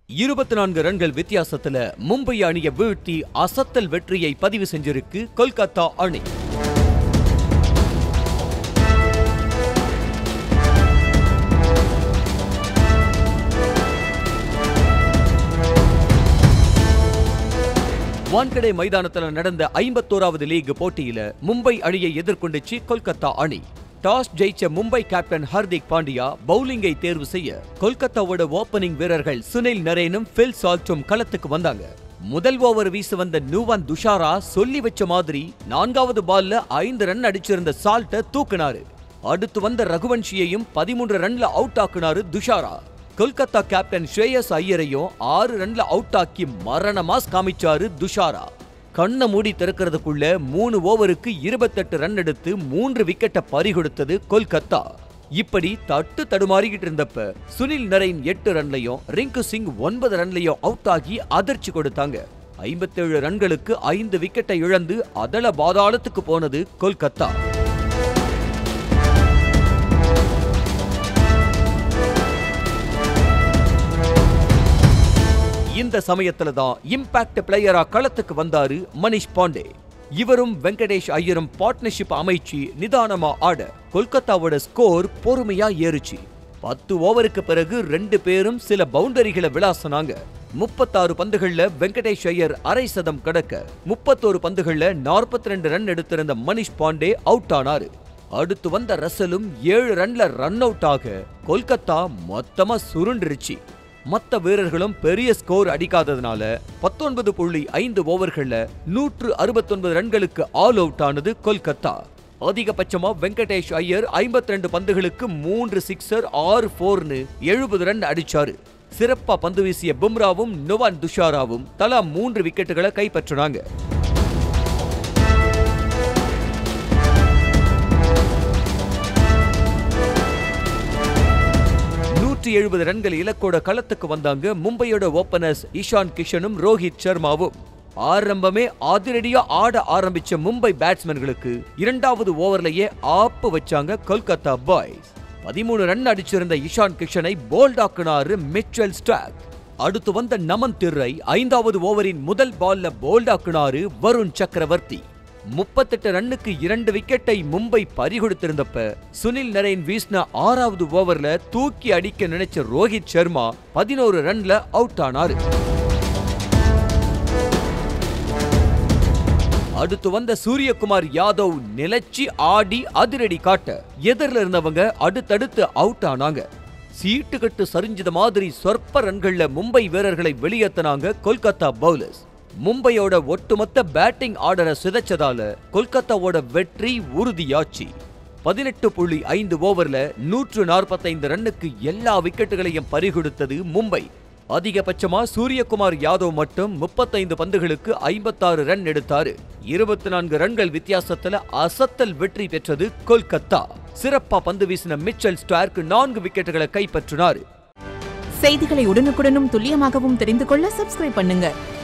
இருபத்தி நான்கு ரன்கள் வித்தியாசத்துல மும்பை அணியை வீழ்த்தி அசத்தல் வெற்றியை பதிவு செஞ்சிருக்கு கொல்கத்தா அணி வான்கடே மைதானத்துல நடந்த ஐம்பத்தோராவது லீக் போட்டியில மும்பை அணியை எதிர்கொண்டுச்சு கொல்கத்தா அணி டாஸ் ஜெயிச்ச மும்பை கேப்டன் ஹர்திக் பாண்டியா பவுலிங்கை தேர்வு செய்ய கொல்கத்தாவோட ஓபனிங் வீரர்கள் சுனில் நரேனும் ஃபில் சால்ட்டும் களத்துக்கு வந்தாங்க முதல் ஓவர் வீச வந்த நூவான் துஷாரா சொல்லி வச்ச மாதிரி நான்காவது பால்ல ஐந்து ரன் அடிச்சிருந்த சால்ட்ட தூக்குனாரு அடுத்து வந்த ரகுவன்ஷியையும் பதிமூன்று ரன்ல அவுட் ஆக்குனாரு துஷாரா கொல்கத்தா கேப்டன் ஸ்ரேயஸ் ஐயரையும் ஆறு ரன்ல அவுட் ஆக்கி மரண மாஸ் காமிச்சாரு துஷாரா கண்ணை மூடி திறக்கிறதுக்குள்ள மூணு ஓவருக்கு இருபத்தெட்டு ரன் எடுத்து மூன்று விக்கெட்டை பறிகொடுத்தது கொல்கத்தா இப்படி தட்டு தடுமாறிக்கிட்டு இருந்தப்ப சுனில் நரேன் எட்டு ரன்லையும் ரிங்கு சிங் ஒன்பது ரன்லையும் அவுட் ஆகி அதிர்ச்சி கொடுத்தாங்க ஐம்பத்தேழு ரன்களுக்கு ஐந்து விக்கெட்டை இழந்து அதள பாதாளத்துக்கு போனது கொல்கத்தா இந்த சமயத்துல தான் இம்பாக்ட் பிளேயரா களத்துக்கு வந்தாரு மனிஷ் பாண்டே இவரும் வெங்கடேஷ் ஐயரும் பார்ட்னர்ஷிப் அமைச்சு நிதானமா ஆட கொல்கத்தாவோட ஸ்கோர் பொறுமையா ஏறுச்சு பத்து ஓவருக்கு பிறகு ரெண்டு பேரும் சில பவுண்டரிகளை விளாசனாங்க முப்பத்தாறு பந்துகள்ல வெங்கடேஷ் ஐயர் அரை சதம் கடக்க முப்பத்தோரு பந்துகள்ல நாற்பத்தி ரெண்டு ரன் எடுத்திருந்த மனிஷ் பாண்டே அவுட் ஆனாரு அடுத்து வந்த ரசலும் ஏழு ரன்ல ரன் அவுட் ஆக கொல்கத்தா மொத்தமா சுருண்டுருச்சு மத்த வீரர்களும் பெரிய ஸ்கோர் அடிக்காததுனால பத்தொன்பது புள்ளி ஐந்து ஓவர்கள்ல நூற்று அறுபத்தொன்பது ரன்களுக்கு ஆல் அவுட் ஆனது கொல்கத்தா அதிகபட்சமா வெங்கடேஷ் ஐயர் 52 ரெண்டு பந்துகளுக்கு மூன்று சிக்ஸர் ஆறு ஃபோர்னு எழுபது ரன் அடிச்சாரு சிறப்பா பந்து வீசிய பும்ராவும் நுவான் துஷாராவும் தலா மூன்று விக்கெட்டுகளை கைப்பற்றினாங்க நூற்றி எழுபது ரன்கள் இலக்கோட களத்துக்கு வந்தாங்க மும்பையோட ஓபனர்ஸ் இஷான் கிஷனும் ரோஹித் சர்மாவும் ஆரம்பமே அதிரடியா ஆட ஆரம்பிச்ச மும்பை பேட்ஸ்மேன்களுக்கு இரண்டாவது ஓவர்லயே ஆப்பு வச்சாங்க கொல்கத்தா பாய்ஸ் பதிமூணு ரன் அடிச்சிருந்த இஷான் கிஷனை போல்டாக்குனாரு மிச்சல் ஸ்டாக் அடுத்து வந்த நமன் திர்ரை ஐந்தாவது ஓவரின் முதல் பால்ல போல்டாக்குனாரு வருண் சக்கரவர்த்தி முப்பத்தெட்டு ரன்னுக்கு இரண்டு விக்கெட்டை மும்பை பறிகொடுத்திருந்தப்ப சுனில் நரேன் வீசின ஆறாவது ஓவர்ல தூக்கி அடிக்க நினைச்ச ரோஹித் சர்மா பதினோரு ரன்ல அவுட் ஆனாரு அடுத்து வந்த சூரியகுமார் யாதவ் நிலைச்சி ஆடி அதிரடி காட்ட எதிரில் இருந்தவங்க அடுத்தடுத்து அவுட் ஆனாங்க சீட்டு கட்டு சரிஞ்சது மாதிரி சொற்ப ரன்கள்ல மும்பை வீரர்களை வெளியேத்தினாங்க கொல்கத்தா பவுலர்ஸ் மும்பையோட ஒட்டுமொத்த பேட்டிங் ஆர்டரை சிதைச்சதால கொல்கத்தாவோட வெற்றி உறுதியாச்சு பதினெட்டு புள்ளி ஐந்து ஓவர்ல நூற்று நாற்பத்தைந்து ரன்னுக்கு எல்லா விக்கெட்டுகளையும் பறிகொடுத்தது மும்பை அதிகபட்சமா சூரியகுமார் யாதவ் மட்டும் முப்பத்தைந்து பந்துகளுக்கு ஐம்பத்தாறு ரன் எடுத்தாரு இருபத்தி நான்கு ரன்கள் வித்தியாசத்துல அசத்தல் வெற்றி பெற்றது கொல்கத்தா சிறப்பா பந்து வீசின மிச்சல் ஸ்டார்க் நான்கு விக்கெட்டுகளை கைப்பற்றினார் செய்திகளை உடனுக்குடனும் துல்லியமாகவும் தெரிந்து கொள்ள சப்ஸ்கிரைப் பண்ணுங்க